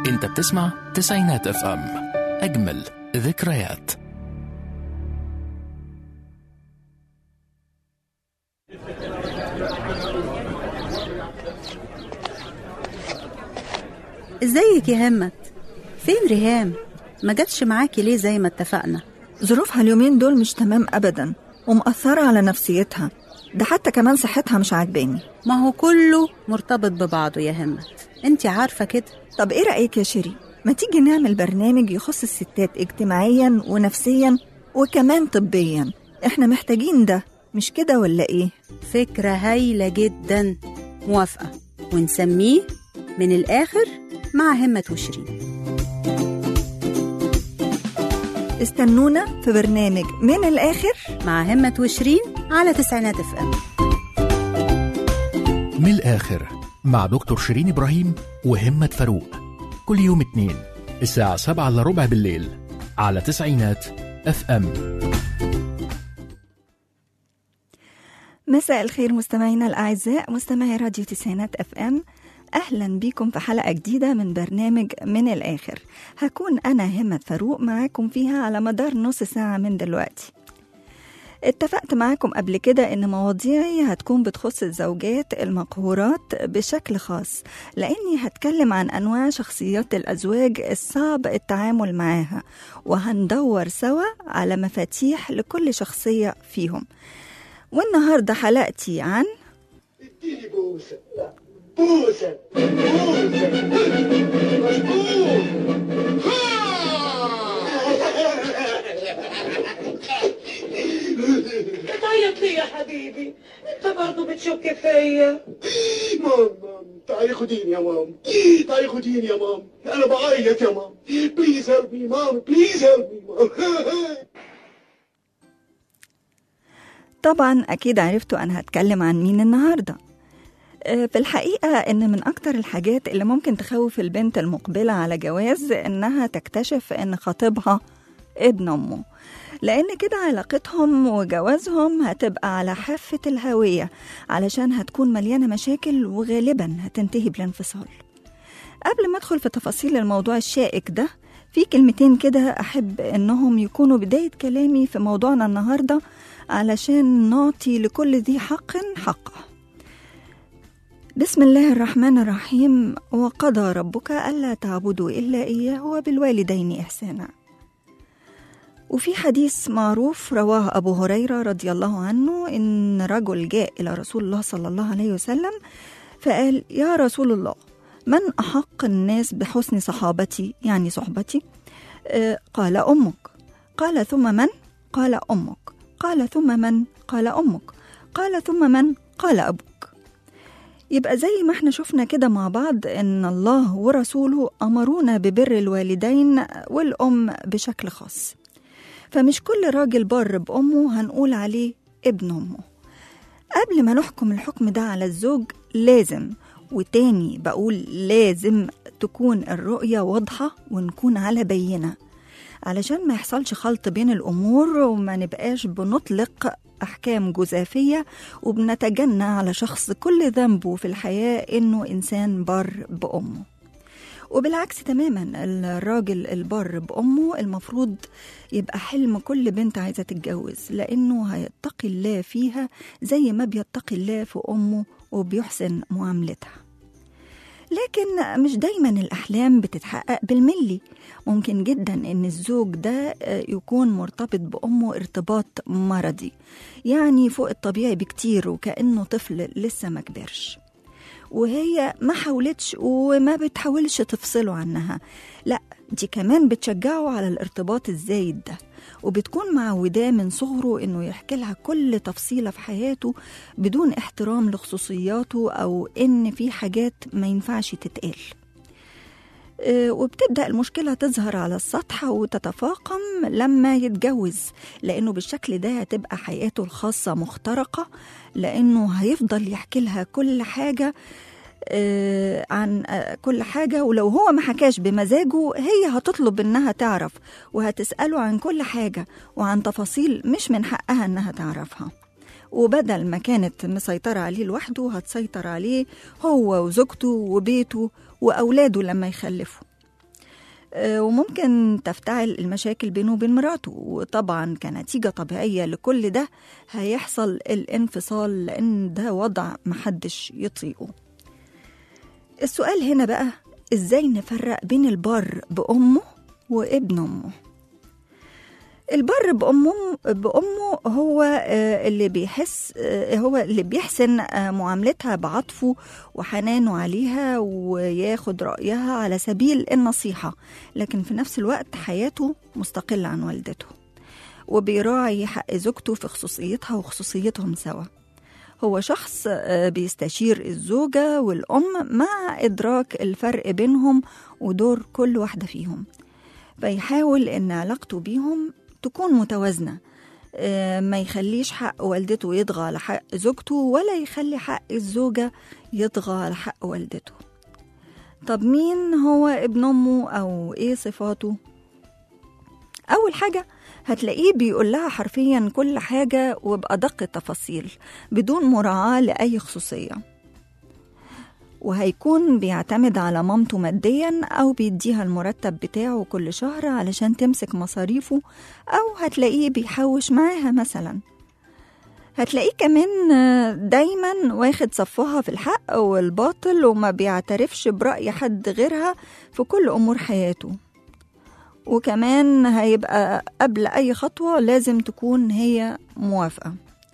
انت بتسمع تسعينات اف ام اجمل ذكريات ازيك يا همت فين ريهام ما جاتش معاكي ليه زي ما اتفقنا ظروفها اليومين دول مش تمام أبدا ومأثرة على نفسيتها ده حتى كمان صحتها مش عاجباني ما هو كله مرتبط ببعضه يا همت انت عارفه كده طب ايه رأيك يا شيري ما تيجي نعمل برنامج يخص الستات اجتماعيا ونفسيا وكمان طبيا احنا محتاجين ده مش كده ولا ايه فكره هايله جدا موافقه ونسميه من الاخر مع همت وشيرين استنونا في برنامج من الآخر مع همت وشيرين على تسعينات اف ام من الآخر مع دكتور شيرين إبراهيم وهمة فاروق كل يوم اثنين الساعة سبعة إلا ربع بالليل على تسعينات اف ام مساء الخير مستمعينا الأعزاء مستمعي راديو تسعينات اف ام أهلا بيكم في حلقة جديدة من برنامج من الآخر هكون أنا همة فاروق معاكم فيها على مدار نص ساعة من دلوقتي اتفقت معاكم قبل كده ان مواضيعي هتكون بتخص الزوجات المقهورات بشكل خاص لاني هتكلم عن انواع شخصيات الازواج الصعب التعامل معاها وهندور سوا على مفاتيح لكل شخصية فيهم والنهاردة حلقتي عن اديني بوسة بوسة بوسة مظبوط تعيط ليه يا حبيبي انت برضه بتشك فيا مام مام تعالي خديني يا مام تعالي خديني يا مام انا بعيط يا مام بليز هيلب مي مام بليز هيلب مي مام طبعا أكيد عرفتوا أنا هتكلم عن مين النهاردة آه، في الحقيقة إن من أكتر الحاجات اللي ممكن تخوف البنت المقبلة على جواز إنها تكتشف إن خطيبها ابن أمه لأن كده علاقتهم وجوازهم هتبقى على حافة الهوية علشان هتكون مليانة مشاكل وغالبا هتنتهي بالانفصال قبل ما أدخل في تفاصيل الموضوع الشائك ده في كلمتين كده أحب إنهم يكونوا بداية كلامي في موضوعنا النهاردة علشان نعطي لكل ذي حق حقه بسم الله الرحمن الرحيم وقضى ربك ألا تعبدوا إلا إياه وبالوالدين إحسانا وفي حديث معروف رواه أبو هريرة رضي الله عنه إن رجل جاء إلى رسول الله صلى الله عليه وسلم فقال يا رسول الله من أحق الناس بحسن صحابتي يعني صحبتي آه، قال أمك قال ثم من قال أمك قال ثم من قال أمك قال ثم من قال أبوك يبقى زي ما احنا شفنا كده مع بعض ان الله ورسوله امرونا ببر الوالدين والام بشكل خاص فمش كل راجل بار بامه هنقول عليه ابن امه قبل ما نحكم الحكم ده على الزوج لازم وتاني بقول لازم تكون الرؤية واضحة ونكون على بينة علشان ما يحصلش خلط بين الأمور وما نبقاش بنطلق أحكام جزافية وبنتجنى على شخص كل ذنبه في الحياة إنه إنسان بار بأمه وبالعكس تماما الراجل البر بأمه المفروض يبقى حلم كل بنت عايزة تتجوز لأنه هيتقي الله فيها زي ما بيتقي الله في أمه وبيحسن معاملتها لكن مش دايما الأحلام بتتحقق بالملي ممكن جدا إن الزوج ده يكون مرتبط بأمه ارتباط مرضي يعني فوق الطبيعي بكتير وكأنه طفل لسه ما كبرش وهي ما حاولتش وما بتحاولش تفصله عنها لا دي كمان بتشجعه على الارتباط الزايد ده وبتكون معوداه من صغره انه يحكي لها كل تفصيله في حياته بدون احترام لخصوصياته او ان في حاجات ما ينفعش تتقال آه، وبتبدأ المشكلة تظهر على السطح وتتفاقم لما يتجوز لأنه بالشكل ده هتبقى حياته الخاصة مخترقة لأنه هيفضل يحكي لها كل حاجة آه، عن آه، كل حاجة ولو هو ما حكاش بمزاجه هي هتطلب إنها تعرف وهتسأله عن كل حاجة وعن تفاصيل مش من حقها إنها تعرفها وبدل ما كانت مسيطرة عليه لوحده هتسيطر عليه هو وزوجته وبيته وأولاده لما يخلفوا آه، وممكن تفتعل المشاكل بينه وبين مراته وطبعا كنتيجة طبيعية لكل ده هيحصل الانفصال لأن ده وضع محدش يطيقه السؤال هنا بقى ازاي نفرق بين البر بأمه وابن أمه البر بأمه بأمه هو آه، اللي بيحس آه، هو اللي بيحسن آه، معاملتها بعطفه وحنانه عليها وياخد رأيها على سبيل النصيحة لكن في نفس الوقت حياته مستقلة عن والدته وبيراعي حق زوجته في خصوصيتها وخصوصيتهم سوا هو شخص آه، بيستشير الزوجة والأم مع إدراك الفرق بينهم ودور كل واحدة فيهم فيحاول إن علاقته بيهم تكون متوازنة آه، ما يخليش حق والدته يطغى على حق زوجته ولا يخلي حق الزوجة يطغى على حق والدته طب مين هو ابن أمه أو إيه صفاته؟ أول حاجة هتلاقيه بيقول لها حرفيا كل حاجة وبأدق التفاصيل بدون مراعاة لأي خصوصية وهيكون بيعتمد على مامته ماديا أو بيديها المرتب بتاعه كل شهر علشان تمسك مصاريفه أو هتلاقيه بيحوش معاها مثلا هتلاقيه كمان آه، دايما واخد صفها في الحق والباطل وما بيعترفش برأي حد غيرها في كل أمور حياته وكمان هيبقى قبل أي خطوة لازم تكون هي موافقة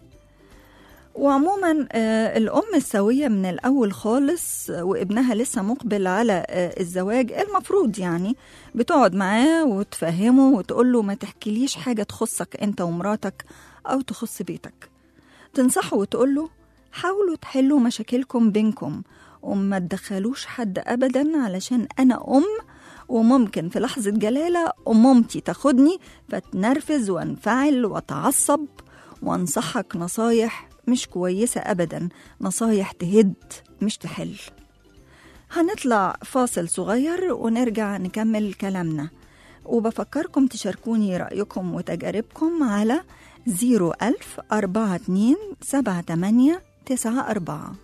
وعموما آه، الأم السوية من الأول خالص آه، وابنها لسه مقبل على آه، الزواج المفروض يعني بتقعد معاه وتفهمه وتقوله ما تحكيليش حاجة تخصك أنت ومراتك أو تخص بيتك تنصحه وتقوله حاولوا تحلوا مشاكلكم بينكم وما تدخلوش حد أبدا علشان أنا أم وممكن في لحظة جلالة أمومتي تاخدني فتنرفز وانفعل واتعصب وانصحك نصايح مش كويسة أبدا نصايح تهد مش تحل هنطلع فاصل صغير ونرجع نكمل كلامنا وبفكركم تشاركوني رأيكم وتجاربكم على 01000 42 78 94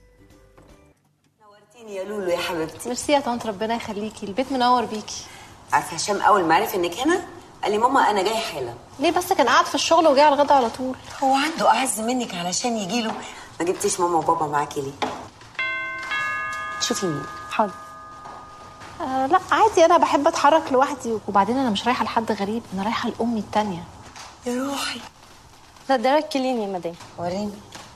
نورتيني يا لولو يا حبيبتي ميرسي يا طنط ربنا يخليكي البيت منور بيكي عارفه هشام اول ما عرف انك هنا قال لي ماما انا جاي حالا ليه بس كان قاعد في الشغل وجاي على الغدا على طول هو عنده اعز منك علشان يجي له ما جبتيش ماما وبابا معاكي ليه شوفي مين حاضر آه لا عادي انا بحب اتحرك لوحدي وبعدين انا مش رايحه لحد غريب انا رايحه لامي التانية يا روحي لا ده ركليني يا مدام وريني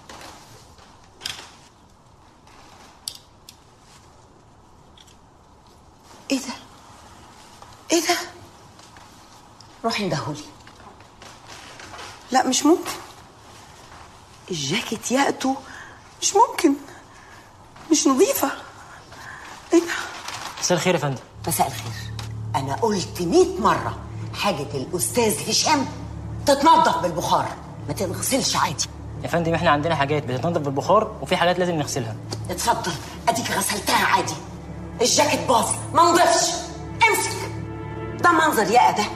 ايه ده ايه ده روحي اندهولي لا مش ممكن الجاكيت ياقته مش ممكن مش نظيفة ايه ده مساء الخير يا فندم مساء الخير انا قلت مئة مرة حاجة الأستاذ هشام تتنضف بالبخار ما تنغسلش عادي يا فندم احنا عندنا حاجات بتتنضف بالبخار وفي حاجات لازم نغسلها اتفضل اديك غسلتها عادي الجاكيت باظ ما نضفش امسك ده منظر يا ده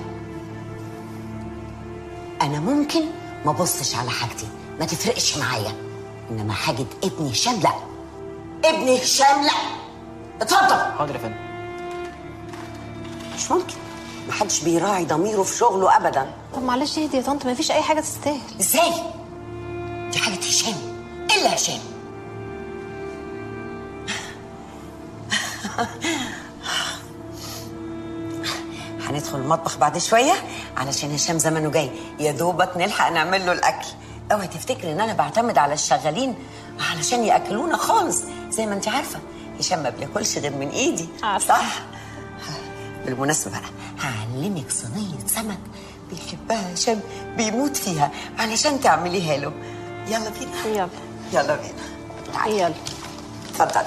انا ممكن ما بصش على حاجتي ما تفرقش معايا انما حاجه ابن هشام لا ابن هشام لا اتفضل حاضر يا فندم مش ممكن محدش بيراعي ضميره في شغله ابدا طب معلش اهدي يا طنط مفيش اي حاجه تستاهل ازاي دي حاجه هشام الا هشام هندخل المطبخ بعد شويه علشان هشام زمانه جاي يا دوبك نلحق نعمل له الاكل اوعي تفتكري ان انا بعتمد على الشغالين علشان ياكلونا خالص زي ما انت عارفه هشام ما بياكلش غير من ايدي عارفة. صح بالمناسبه بقى هعلمك صينيه سمك بيحبها هشام بيموت فيها علشان تعمليها له يلا بينا يلا يلا بينا تعالي يلا اتفضلي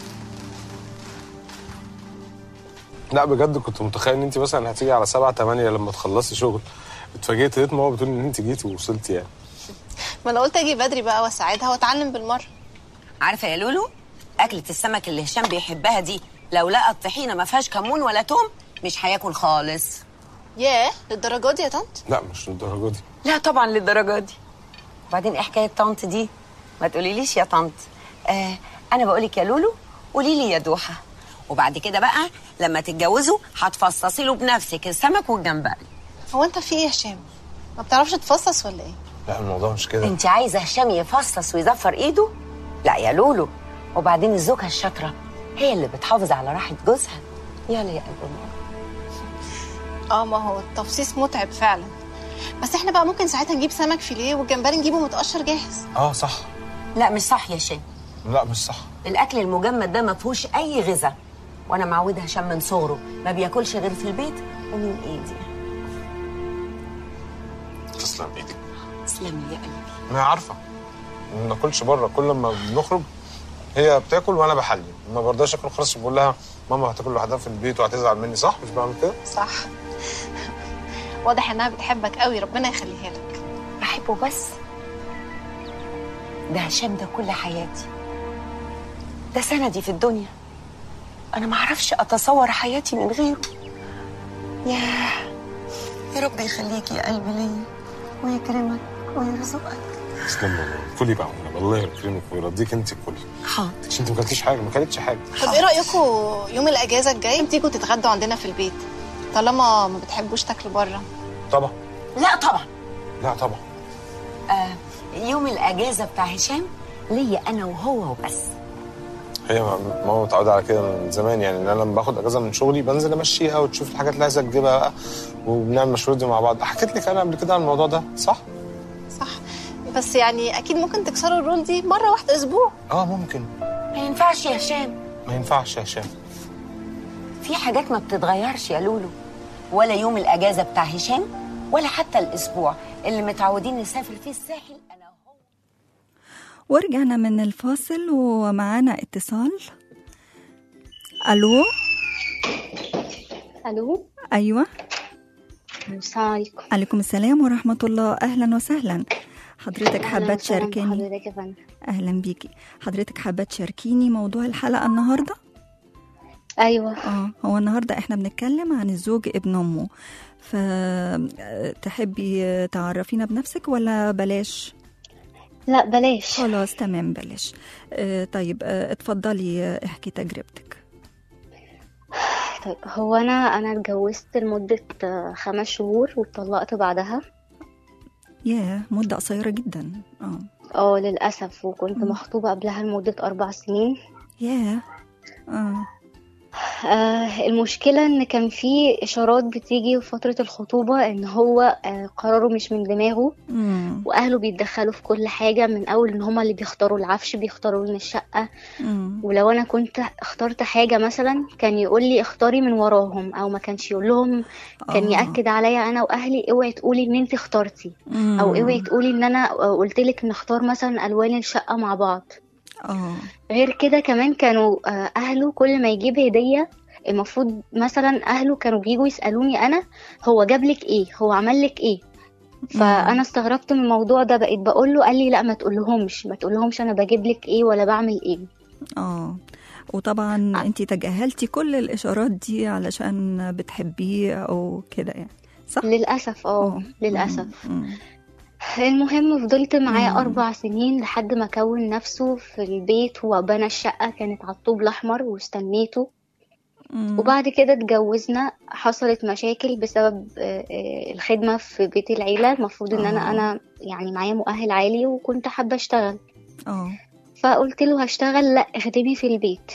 لا بجد كنت متخيل ان انت مثلا هتيجي على 7 8 لما تخلصي شغل اتفاجئت لقيت ماما بتقول ان انت جيتي ووصلتي يعني ما انا قلت اجي بدري بقى واساعدها واتعلم بالمره عارفه يا لولو اكله السمك اللي هشام بيحبها دي لو لقى الطحينه ما فيهاش كمون ولا توم مش هياكل خالص ياه للدرجه دي يا طنط لا مش للدرجه دي لا طبعا للدرجه دي وبعدين ايه حكايه طنط دي ما تقوليليش يا طنط آه انا بقولك يا لولو قولي لي يا دوحه وبعد كده بقى لما تتجوزوا هتفصصي له بنفسك السمك والجمبري هو انت في ايه يا هشام ما بتعرفش تفصص ولا ايه لا الموضوع مش كده انت عايزه هشام يفصص ويزفر ايده لا يا لولو وبعدين الزوجه الشاطره هي اللي بتحافظ على راحه جوزها يلا يا قلب أمي. اه ما هو التفصيص متعب فعلا بس احنا بقى ممكن ساعتها نجيب سمك فيليه والجمبري نجيبه متقشر جاهز اه صح لا مش صح يا شيخ لا مش صح الاكل المجمد ده ما فيهوش اي غذاء وانا معوده هشام من صغره ما بياكلش غير في البيت ومن ايدي تسلم ايدك تسلم لي يا قلبي ما هي عارفه ما بناكلش بره كل ما بنخرج هي بتاكل وانا بحلي ما برضاش اكل خلاص بقول لها ماما هتاكل لوحدها في البيت وهتزعل مني صح مش بعمل كده صح واضح انها بتحبك قوي ربنا يخليها لك بحبه بس ده هشام ده كل حياتي ده سندي في الدنيا انا ما اعرفش اتصور حياتي من غيره ياه يا رب يخليك يا قلبي ليا ويكرمك ويرزقك تسلم والله كلي بقى والنبي الله يكرمك ويرضيك انت كلي حاضر عشان انت ما اكلتيش حاجه ما اكلتش حاجه طب ايه رايكم يوم الاجازه الجاي تيجوا تتغدوا عندنا في البيت طالما ما بتحبوش تاكلوا بره طبعا لا طبعا لا طبعا آه يوم الاجازه بتاع هشام ليا انا وهو وبس هي ماما متعوده على كده من زمان يعني ان انا لما باخد اجازه من شغلي بنزل امشيها وتشوف الحاجات اللي عايزه تجيبها بقى وبنعمل مشروع دي مع بعض حكيت لك انا قبل كده عن الموضوع ده صح؟ صح بس يعني اكيد ممكن تكسروا الرول دي مره واحده اسبوع اه ممكن ما ينفعش يا هشام ما ينفعش يا هشام في حاجات ما بتتغيرش يا لولو ولا يوم الاجازه بتاع هشام ولا حتى الاسبوع اللي متعودين نسافر فيه الساحل انا وهو ورجعنا من الفاصل ومعانا اتصال الو الو ايوه السلام عليكم عليكم السلام ورحمه الله اهلا وسهلا حضرتك حابه أهلاً وسهلاً تشاركيني بحضرتك يا فندم اهلا بيكي حضرتك حابه تشاركيني موضوع الحلقه النهارده ايوه اه هو النهارده احنا بنتكلم عن الزوج ابن امه فتحبي تعرفينا بنفسك ولا بلاش لا بلاش خلاص تمام بلاش آه، طيب آه، اتفضلي آه، احكي تجربتك طيب هو انا انا اتجوزت لمده آه، خمس شهور واتطلقت بعدها ياه مده قصيره جدا اه اه للاسف وكنت مخطوبه قبلها لمده اربع سنين ياه اه آه المشكلة إن كان في إشارات بتيجي في فترة الخطوبة إن هو آه قراره مش من دماغه مم. وأهله بيتدخلوا في كل حاجة من أول إن هما اللي بيختاروا العفش بيختاروا لنا الشقة مم. ولو أنا كنت اخترت حاجة مثلا كان يقول لي اختاري من وراهم أو ما كانش يقول لهم كان آه. يأكد عليا أنا وأهلي اوعي تقولي إن أنت اخترتي مم. أو اوعي تقولي إن أنا قلت لك نختار مثلا ألوان الشقة مع بعض اه غير كده كمان كانوا آه، اهله كل ما يجيب هديه المفروض مثلا اهله كانوا بيجوا يسالوني انا هو جاب لك ايه هو عمل لك ايه فانا استغربت من الموضوع ده بقيت بقول له قال لي لا ما تقولهمش ما تقولهمش انا بجيب لك ايه ولا بعمل ايه اه وطبعا انت تجاهلتي كل الاشارات دي علشان بتحبيه او كده يعني صح للاسف اه للاسف مم. المهم فضلت معاه مم. أربع سنين لحد ما كون نفسه في البيت وبنى الشقة كانت على الطوب الأحمر واستنيته مم. وبعد كده اتجوزنا حصلت مشاكل بسبب آه، آه، الخدمة في بيت العيلة المفروض ان انا آه. انا يعني معايا مؤهل عالي وكنت حابة اشتغل اه فقلت له هشتغل لا اخدمي في البيت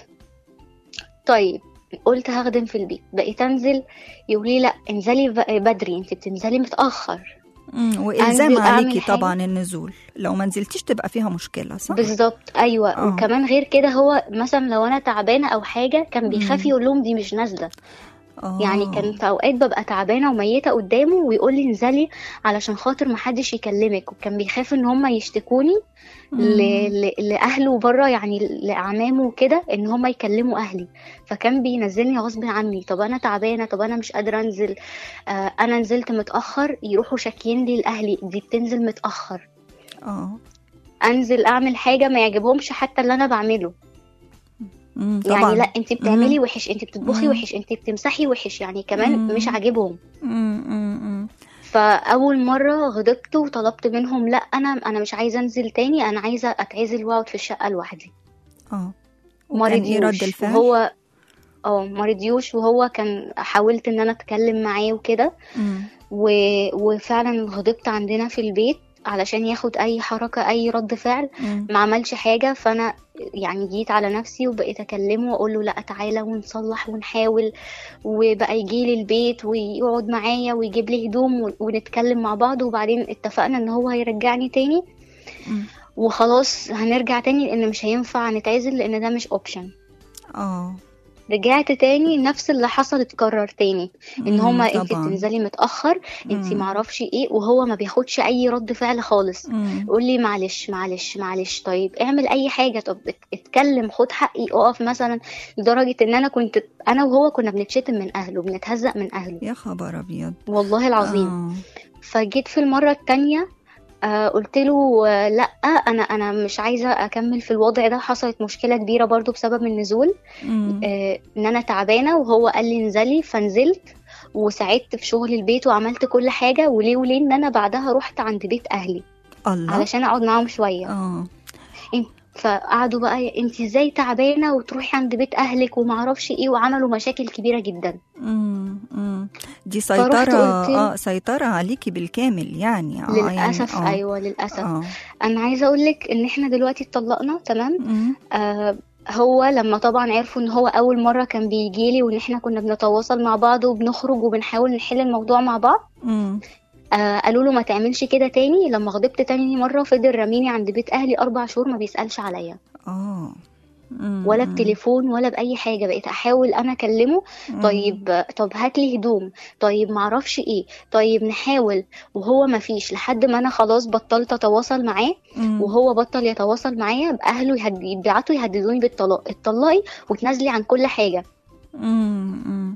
طيب قلت هخدم في البيت بقيت انزل يقول لي لا انزلي ب- بدري انت بتنزلي متأخر مم. والزام أنزل أعمل عليكي حاجة. طبعا النزول لو ما نزلتيش تبقى فيها مشكله صح بالظبط ايوه آه. وكمان غير كده هو مثلا لو انا تعبانه او حاجه كان بيخاف مم. يقول لهم دي مش نازله آه. يعني كان في اوقات ببقى تعبانه وميته قدامه ويقول لي انزلي علشان خاطر محدش يكلمك وكان بيخاف ان هم يشتكوني ل... ل... لاهله بره يعني لاعمامه وكده ان هم يكلموا اهلي فكان بينزلني غصب عني طب انا تعبانه طب انا مش قادره انزل آه انا نزلت متاخر يروحوا شاكين لي لاهلي دي بتنزل متاخر اه انزل اعمل حاجه ما يعجبهمش حتى اللي انا بعمله مم. طبعا يعني لا انت بتعملي مم. وحش انت بتطبخي مم. وحش انت بتمسحي وحش يعني كمان مم. مش عاجبهم مم. مم. مم. فاول مره غضبت وطلبت منهم لا انا انا مش عايزه انزل تاني انا عايزه اتعزل واقعد في الشقه لوحدي اه وما وكان ايه رضيوش رد الفعل وهو اه مرضيوش وهو كان حاولت ان انا اتكلم معاه وكده مم. و... وفعلا غضبت عندنا في البيت علشان ياخد اي حركة اي رد فعل مم. ما عملش حاجة فانا يعني جيت على نفسي وبقيت اكلمه واقول له لا تعالى ونصلح ونحاول وبقى يجي لي البيت ويقعد معايا ويجيب لي هدوم ون- ونتكلم مع بعض وبعدين اتفقنا ان هو هيرجعني تاني مم. وخلاص هنرجع تاني لان مش هينفع نتعزل لان ده مش اوبشن اه رجعت تاني نفس اللي حصل اتكرر تاني ان مم، هما انت طبعاً. بتنزلي متاخر انت مم. معرفش ايه وهو ما بياخدش اي رد فعل خالص مم. يقول لي معلش معلش معلش طيب اعمل اي حاجه طب ات- اتكلم خد حقي اقف مثلا لدرجه ان انا كنت انا وهو كنا بنتشتم من اهله بنتهزق من اهله يا خبر ابيض والله العظيم آه. فجيت في المره التانية آه قلت له آه لا انا انا مش عايزه اكمل في الوضع ده حصلت مشكله كبيره برضو بسبب النزول مم. آه ان انا تعبانه وهو قال لي انزلي فنزلت وساعدت في شغل البيت وعملت كل حاجه وليه وليه ان انا بعدها رحت عند بيت اهلي الله علشان اقعد معاهم شويه اه فقعدوا بقى انت ازاي تعبانه وتروحي عند بيت اهلك ومعرفش ايه وعملوا مشاكل كبيره جدا مم. مم. دي فرحت سيطرة قلت له- اه سيطرة عليكي بالكامل يعني اه للاسف يعني آه. ايوه للاسف اه انا عايزه اقول لك ان احنا دلوقتي اتطلقنا تمام مم. آه هو لما طبعا عرفوا ان هو اول مره كان بيجيلي وان احنا كنا بنتواصل مع بعض وبنخرج وبنحاول نحل الموضوع مع بعض مم. آه قالوا له ما تعملش كده تاني لما غضبت تاني مره فضل راميني عند بيت اهلي اربع شهور ما بيسالش عليا اه مم. ولا مم. بتليفون ولا باي حاجه بقيت احاول انا اكلمه مم. طيب طب هات لي هدوم طيب معرفش ايه طيب نحاول وهو ما فيش لحد ما انا خلاص بطلت اتواصل معاه مم. وهو بطل يتواصل معايا اهله يهد- يبعتوا يهددوني بالطلاق اتطلقي وتنازلي عن كل حاجه مم. مم.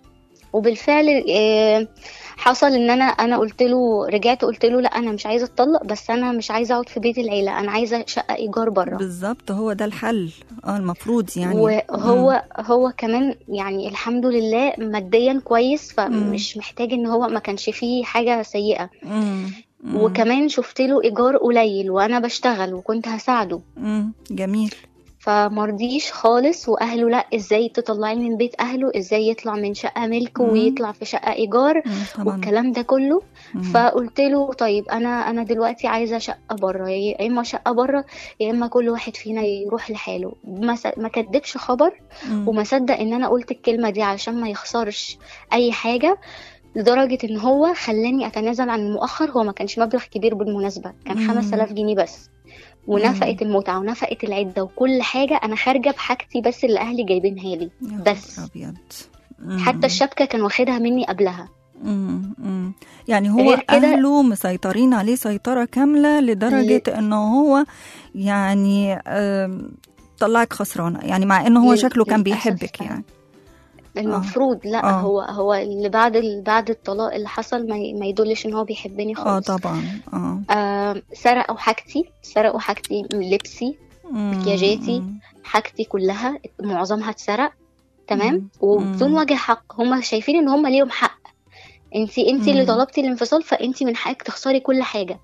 وبالفعل آه، حصل ان انا انا قلت له رجعت قلت له لا انا مش عايزه اتطلق بس انا مش عايزه اقعد في بيت العيله انا عايزه شقه ايجار بره بالظبط هو ده الحل اه المفروض يعني وهو هو كمان يعني الحمد لله ماديا كويس فمش محتاج ان هو ما كانش فيه حاجه سيئه مم. مم. وكمان شفت له ايجار قليل وانا بشتغل وكنت هساعده مم. جميل فمرضيش خالص واهله لا ازاي تطلعي من بيت اهله ازاي يطلع من شقه ملك مم. ويطلع في شقه ايجار مم. طبعا والكلام ده كله مم. فقلت له طيب انا انا دلوقتي عايزه شقه بره يا اما شقه بره يا اما كل واحد فينا يروح لحاله ما س- ما كدبش خبر مم. وما صدق ان انا قلت الكلمه دي علشان ما يخسرش اي حاجه لدرجه ان هو خلاني اتنازل عن المؤخر هو ما كانش مبلغ كبير بالمناسبه كان مم. 5000 جنيه بس ونفقة المتعة ونفقة العدة وكل حاجة أنا خارجة بحاجتي بس اللي أهلي جايبينها لي يا بس خبر ابيض مم. حتى الشبكة كان واخدها مني قبلها مم. مم. يعني هو غير كده- اهله مسيطرين عليه سيطره كامله لدرجه انه هو يعني آم، طلعك خسرانه يعني مع انه هو لل- شكله كان للأسف بيحبك أنا. يعني المفروض لا آه. هو هو اللي بعد ال... بعد الطلاق اللي حصل ما, ي... ما يدلش ان هو بيحبني اه خالص طبعا اه آه سرقوا حاجتي سرقوا حاجتي لبسي مم. مكياجاتي مم. حاجتي كلها معظمها اتسرق تمام مم. وبدون مم. وجه حق هما شايفين ان هما ليهم حق انتي انتي اللي مم. طلبتي الانفصال فانتي من حقك تخسري كل حاجه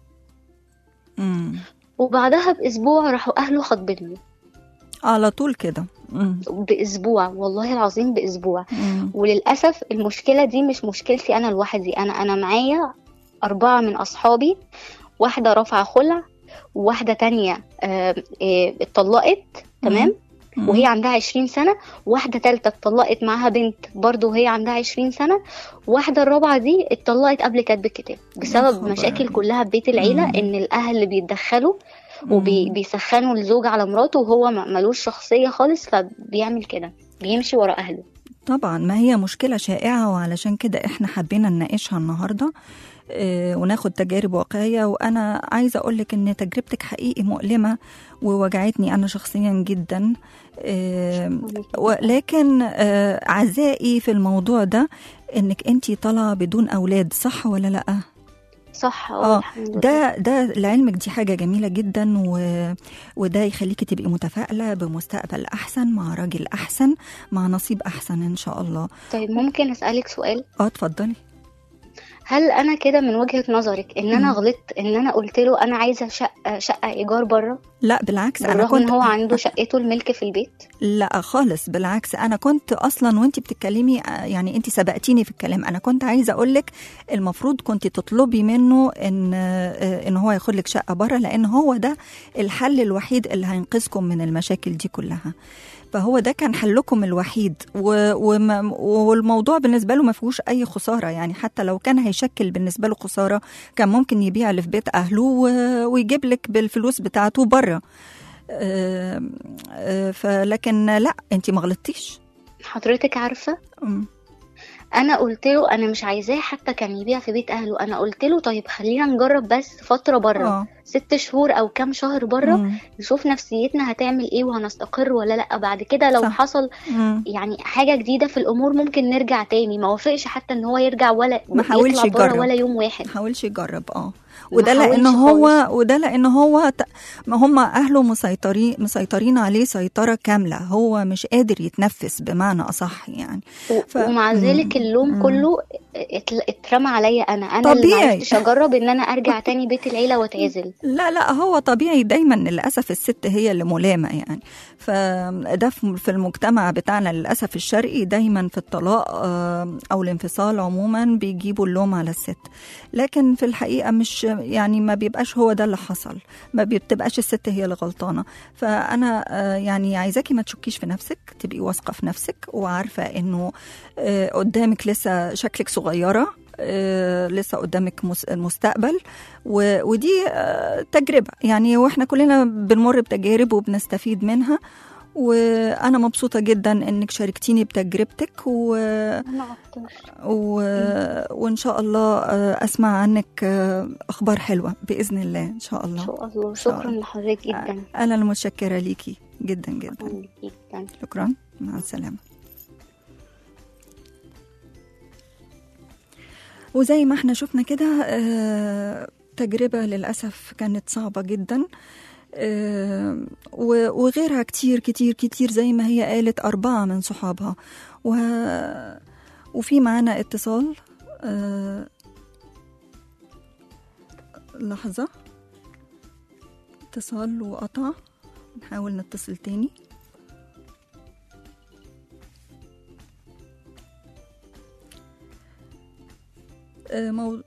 مم. وبعدها باسبوع راحوا اهله خاطبيني على طول كده مم. باسبوع والله العظيم باسبوع مم. وللاسف المشكله دي مش مشكلتي انا لوحدي انا انا معايا اربعه من اصحابي واحده رافعه خلع وواحده تانية آه، آه، اتطلقت تمام مم. وهي عندها عشرين سنة واحدة تالتة اتطلقت معاها بنت برضو وهي عندها عشرين سنة واحدة الرابعة دي اتطلقت قبل كتب الكتاب بسبب خبر. مشاكل كلها في بيت العيلة مم. ان الاهل بيتدخلوا وبيسخنوا الزوج على مراته وهو ما- ملوش شخصية خالص فبيعمل كده بيمشي ورا اهله طبعا ما هي مشكلة شائعة وعلشان كده احنا حبينا نناقشها النهاردة اه وناخد تجارب واقعية وأنا عايزة أقولك إن تجربتك حقيقي مؤلمة ووجعتني أنا شخصيا جدا اه ولكن اه عزائي في الموضوع ده إنك أنتي طالعة بدون أولاد صح ولا لأ؟ صح اه الحمد لله. ده ده لعلمك دي حاجه جميله جدا و... وده يخليكي تبقي متفائله بمستقبل احسن مع راجل احسن مع نصيب احسن ان شاء الله طيب ممكن اسألك سؤال اه اتفضلي هل انا كده من وجهة نظرك ان انا مم. غلطت ان انا قلت له انا عايزة شقة شقة ايجار بره لا بالعكس انا بالرغم ان كنت هو عنده شقته الملك في البيت لا خالص بالعكس انا كنت اصلا وانت بتتكلمي آه، يعني انت سبقتيني في الكلام انا كنت عايزه اقول لك المفروض كنت تطلبي منه ان آه، ان هو ياخد لك شقه بره لان هو ده الحل الوحيد اللي هينقذكم من المشاكل دي كلها فهو ده كان حلكم الوحيد و... وما... والموضوع بالنسبه له ما فيهوش اي خساره يعني حتى لو كان هيشكل بالنسبه له خساره كان ممكن يبيع اللي في بيت اهله و... ويجيب لك بالفلوس بتاعته بره آه، آه، فلكن لا انت ما غلطتيش حضرتك عارفة أم. انا قلت له انا مش عايزاه حتى كان يبيع في بيت اهله انا قلت له طيب خلينا نجرب بس فترة بره اه ست شهور او كام شهر بره مم. نشوف نفسيتنا هتعمل ايه وهنستقر ولا لا بعد كده لو صح. حصل مم. يعني حاجة جديدة في الامور ممكن نرجع تاني ما وافقش حتى ان هو يرجع ولا ما حاولش يطلع بره يجرب. ولا يوم واحد ما حاولش يجرب اه ما وده لان حاولش هو خالص. وده لان هو ت- ما هم اهله مسيطرين مسيطرين عليه سيطره كامله هو مش قادر يتنفس بمعنى اصح يعني و- ف- ومع مم. ذلك اللوم مم. كله اتل- اترمى عليا انا انا اللي طبيعي. معرفتش اجرب ان انا ارجع تاني بيت العيله واتعزل لا لا هو طبيعي دايما للاسف الست هي اللي ملامه يعني فده في في المجتمع بتاعنا للاسف الشرقي دايما في الطلاق آه، او الانفصال عموما بيجيبوا اللوم على الست لكن في الحقيقه مش يعني ما بيبقاش هو ده اللي حصل ما بتبقاش الست هي اللي غلطانه فانا آه، يعني عايزاكي ما تشكيش في نفسك تبقي واثقه في نفسك وعارفه انه آه، قدامك لسه شكلك صغيره آه، لسه قدامك مس- المستقبل و- ودي آه، تجربة يعني واحنا كلنا بنمر بتجارب وبنستفيد منها وانا مبسوطة جدا انك شاركتيني بتجربتك و... انا اكتر و... وان شاء الله آه، اسمع عنك آه، اخبار حلوة باذن الله ان شاء ان الله شاء الله شاء شكرا الله. لحضرتك جدا انا المتشكرة ليكي جدا جدا شكرا جدا شكرا مع السلامة وزي ما احنا شفنا كده آه، تجربة للأسف كانت صعبة جدا آه، و- وغيرها كتير كتير كتير زي ما هي قالت أربعة من صحابها و... وفي معانا اتصال آه، لحظة اتصال وقطع نحاول نتصل تاني آه، مو...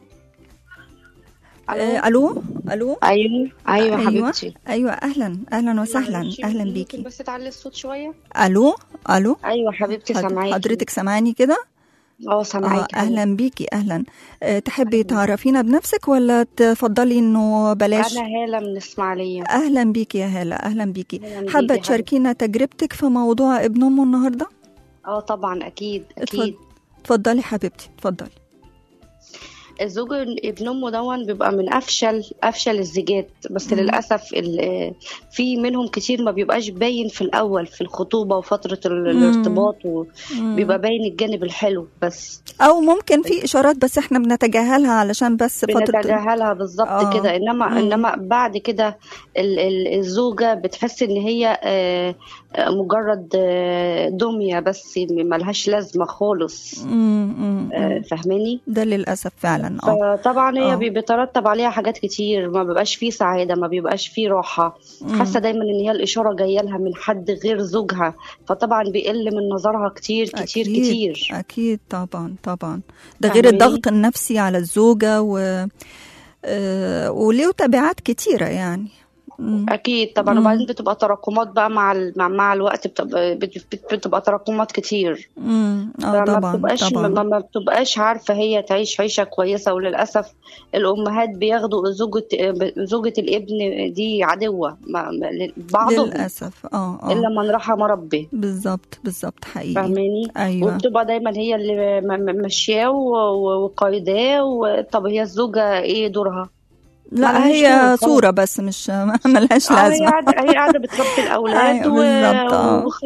آه، الو الو ايوه ايوه حبيبتي ايوه اهلا اهلا وسهلا معلش، اهلا ممكن بيكي بس تعلي الصوت شويه الو الو ايوه حبيبتي حض- سامعاكي حضرتك سامعاني كده اه اه سامعاكي اهلا بيكي اهلا أه تحبي تعرفينا بنفسك ولا تفضلي انه بلاش انا هاله من اسماعيليه اهلا بيكي يا هاله اهلا بيكي أهلاً بيكي حابه يا تشاركينا تجربتك في موضوع ابن امه النهارده اه طبعا اكيد اتفضل- اكيد اتفضلي حبيبتي اتفضلي الزوج ابن امه دون بيبقى من افشل افشل الزيجات بس للاسف ال- في منهم كتير ما بيبقاش باين في الاول في الخطوبه وفتره ال- مم. الارتباط مم. وبيبقى باين الجانب الحلو بس او ممكن في اشارات بس احنا بنتجاهلها علشان بس فتره بنتجاهلها بالظبط آه. كده انما مم. انما بعد كده ال- ال- الزوجه بتحس ان هي آه، آه، مجرد آه، دميه بس ملهاش لازمه خالص مم، مم، آه، مم. فاهماني ده للاسف فعلا اه فطبعا هي آه. بي- بيترتب عليها حاجات كتير ما بيبقاش فيه سعاده ما بيبقاش فيه راحه مم. حاسه دايما ان هي الاشاره جايه لها من حد غير زوجها فطبعا بيقل من نظرها كتير كتير أكيد كتير أكيد طبعا طبعا ده غير فاهماني؟ الضغط النفسي على الزوجة و آه، وله تبعات كتيرة يعني مم. اكيد طبعا مم. وبعدين بتبقى تراكمات بقى مع ال- مع, مع الوقت بتبقى, بت- بت- بتبقى تراكمات كتير مم. اه فما طبعا بتبقاش ما, طبعا ما بتبقاش عارفه هي تعيش عيشه كويسه وللاسف الامهات بياخدوا زوجة زوجة الابن دي عدوه ما- ما- بعضهم للأسف اه الا اه من رحم ربي بالظبط بالظبط حقيقي فاهماني أيوة وبتبقى دايما هي اللي م- م- ماشياه و- و- وقايداه و- طب هي الزوجه ايه دورها لا ملهاش هي دور خلاص. صورة بس مش ملهاش اه هي لازمة قاعده هي قاعده بتربي الاولاد أيوة بالظبط و- اه وخلاص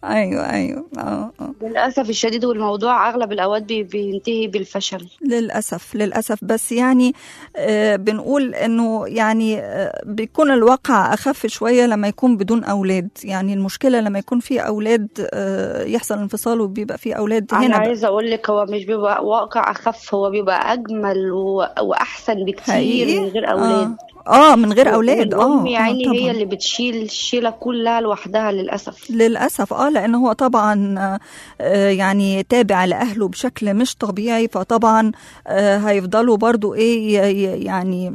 ايوه ايوه اه اه للاسف الشديد والموضوع اغلب الاوقات بي- بينتهي بالفشل للأسف للأسف بس يعني آه، بنقول إنه يعني آه، بيكون الواقع أخف شوية لما يكون بدون أولاد يعني المشكلة لما يكون في أولاد آه، يحصل انفصال وبيبقى في أولاد انا هنا بقى. عايزه اقول لك هو مش بيبقى واقع اخف هو بيبقى اجمل و... واحسن بكتير حقيقي؟ من غير اولاد اه من غير أولاد اه والام آه، يا عيني طبعاً. هي اللي بتشيل الشيله كلها لوحدها للاسف للأسف اه لأن هو طبعا آه، آه، يعني تابع لأهله بشكل مش طبيعي فطبعا آه، هيفضلوا برضو ايه ي- ي- يعني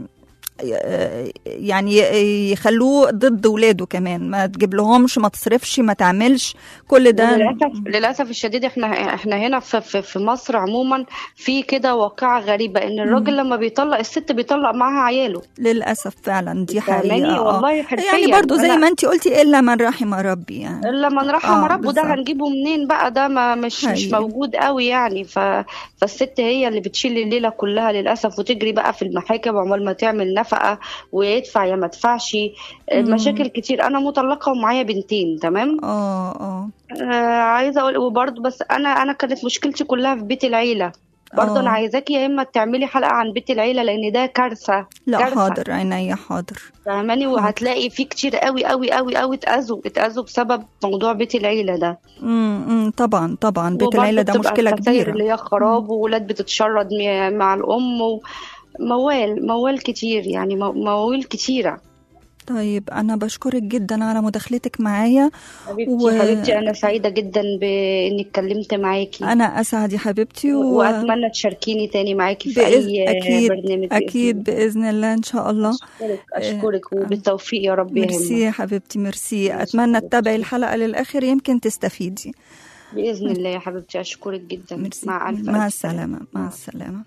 آه، يعني يخلوه ضد ولاده كمان ما تجيب لهمش ما تصرفش ما تعملش كل ده للاسف للاسف الشديد احنا احنا هنا في في, في مصر عموما في كده واقعه غريبه ان الراجل لما بيطلق الست بيطلق معاها عياله للأسف فعلا دي فاهماني؟ حقيقة آه. والله حرفياً. يعني برضو زي أنا- ما انت قلتي إلا من رحم ربي يعني الا من رحم آه، ربه ده بالظبط. هنجيبه منين بقى ده ما مش مش حقيقي. موجود قوي يعني ف... فالست هي اللي بتشيل الليله كلها للاسف وتجري بقى في المحاكم عقبال ما تعمل نفقه ويدفع يا ما ادفعش مشاكل كتير انا مطلقه ومعايا بنتين تمام اه اه آه عايزه اقول وبرضه بس انا انا كانت مشكلتي كلها في بيت العيله برضه آه. انا عايزاكي يا اما تعملي حلقه عن بيت العيله لان ده كارثه لا كارثة. حاضر عينيا حاضر فاهماني وهتلاقي في كتير قوي قوي قوي قوي اتاذوا اتاذوا بسبب موضوع بيت العيله ده امم طبعا طبعا بيت وبرضه العيلة ده بتبقى مشكلة الخسائر كبيرة اللي هي خراب وولاد بتتشرد م- مع الام و... موال موال كتير يعني مو- مواويل كتيره طيب أنا بشكرك جدا على مداخلتك معايا حبيبتي و- حبيبتي انا سعيده جدا باني اتكلمت معاكي أنا أسعد يا حبيبتي و... واتمنى تشاركيني تاني معاكي في بإذ... اي أكيد برنامج أكيد بإذن الله إن شاء الله اشكرك اشكرك وبالتوفيق يا رب ميرسي يهمك يا حبيبتي ميرسي أتمنى تتابعي الحلقة للآخر يمكن تستفيدي باذن الله يا حبيبتي اشكرك جدا مع الف مع ألف السلامة مع السلامة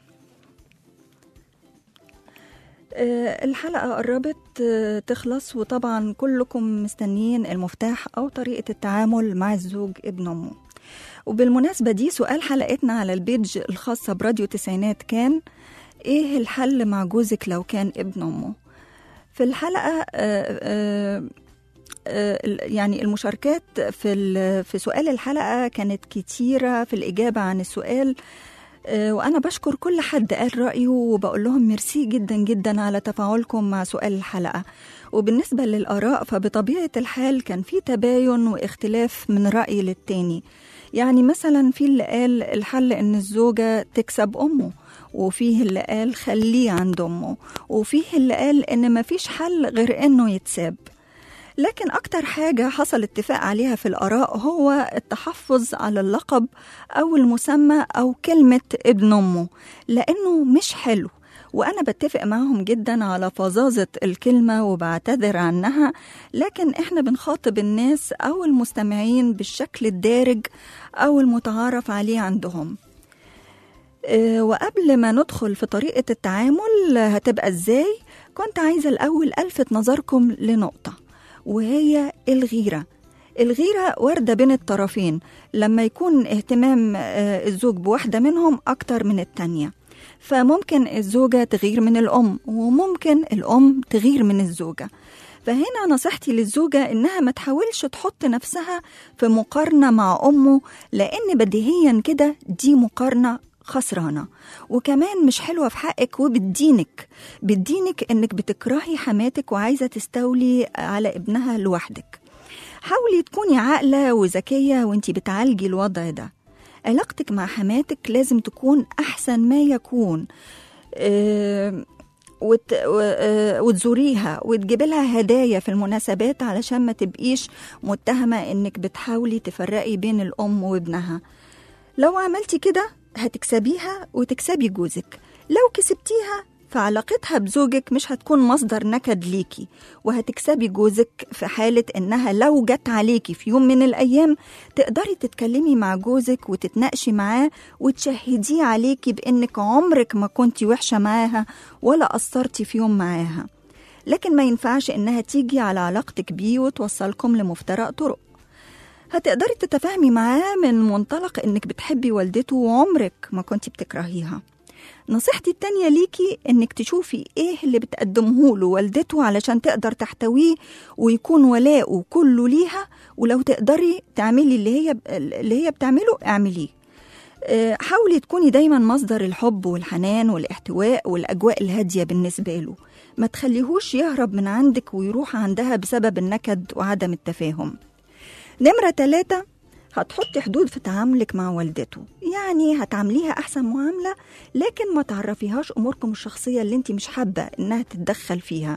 آه، الحلقة قربت آه، تخلص وطبعا كلكم مستنيين المفتاح أو طريقة التعامل مع الزوج ابن أمه وبالمناسبة دي سؤال حلقتنا على البيج الخاصة براديو تسعينات كان إيه الحل مع جوزك لو كان ابن أمه في الحلقة آه، آه، آه، يعني المشاركات في ال- في سؤال الحلقة كانت كتيرة في الإجابة عن السؤال آه، وأنا بشكر كل حد قال رأيه وبقول لهم ميرسي جدا جدا على تفاعلكم مع سؤال الحلقة وبالنسبة للآراء فبطبيعة الحال كان في تباين واختلاف من رأي للتاني يعني مثلا في اللي قال الحل إن الزوجة تكسب أمه وفيه اللي قال خليه عند أمه وفيه اللي قال إن مفيش حل غير إنه يتساب لكن أكتر حاجة حصل اتفاق عليها في الآراء هو التحفظ على اللقب أو المسمى أو كلمة ابن أمه لأنه مش حلو وأنا بتفق معهم جدا على فظاظة الكلمة وبعتذر عنها لكن إحنا بنخاطب الناس أو المستمعين بالشكل الدارج أو المتعارف عليه عندهم آه، وقبل ما ندخل في طريقة التعامل هتبقى ازاي كنت عايزة الأول ألفت نظركم لنقطة وهي الغيرة الغيرة واردة بين الطرفين لما يكون اهتمام آه، الزوج بواحدة منهم أكتر من التانية فممكن الزوجة تغير من الأم وممكن الأم تغير من الزوجة فهنا نصيحتي للزوجة إنها ما تحاولش تحط نفسها في مقارنة مع أمه لأن بديهيا كده دي مقارنة خسرانة وكمان مش حلوة في حقك وبتدينك بتدينك إنك بتكرهي حماتك وعايزة تستولي على ابنها لوحدك حاولي تكوني عاقلة وذكية وانتي بتعالجي الوضع ده علاقتك مع حماتك لازم تكون أحسن ما يكون آه، وت... و- آه، وتزوريها وتجيبي لها هدايا في المناسبات علشان ما تبقيش متهمة انك بتحاولي تفرقي بين الأم وابنها لو عملتي كده هتكسبيها وتكسبي جوزك لو كسبتيها فعلاقتها بزوجك مش هتكون مصدر نكد ليكي وهتكسبي جوزك في حالة إنها لو جت عليكي في يوم من الأيام تقدري تتكلمي مع جوزك وتتناقشي معاه وتشهديه عليكي بإنك عمرك ما كنتي وحشة معاها ولا قصرتي في يوم معاها لكن ما ينفعش إنها تيجي على علاقتك بيه وتوصلكم لمفترق طرق هتقدري تتفاهمي معاه من منطلق انك بتحبي والدته وعمرك ما كنتي بتكرهيها نصيحتي التانية ليكي انك تشوفي ايه اللي بتقدمه له والدته علشان تقدر تحتويه ويكون ولاؤه كله ليها ولو تقدري تعملي اللي هي اللي هي بتعمله اعمليه آه، حاولي تكوني دايما مصدر الحب والحنان والاحتواء والأجواء الهادية بالنسبة له ما تخليهوش يهرب من عندك ويروح عندها بسبب النكد وعدم التفاهم نمرة ثلاثة هتحطي حدود في تعاملك مع والدته يعني هتعامليها أحسن معاملة لكن ما تعرفيهاش أموركم الشخصية اللي انت مش حابة إنها تتدخل فيها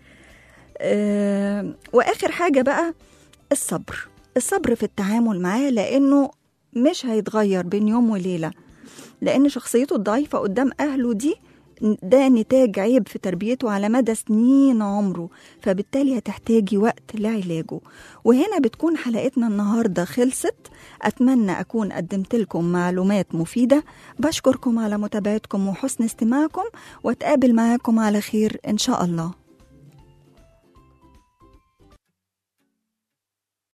أه وآخر حاجة بقى الصبر الصبر في التعامل معاه لأنه مش هيتغير بين يوم وليلة لأن شخصيته الضعيفة قدام أهله دي ده نتاج عيب في تربيته على مدى سنين عمره فبالتالي هتحتاجي وقت لعلاجه وهنا بتكون حلقتنا النهاردة خلصت أتمنى أكون قدمت لكم معلومات مفيدة بشكركم على متابعتكم وحسن استماعكم واتقابل معاكم على خير إن شاء الله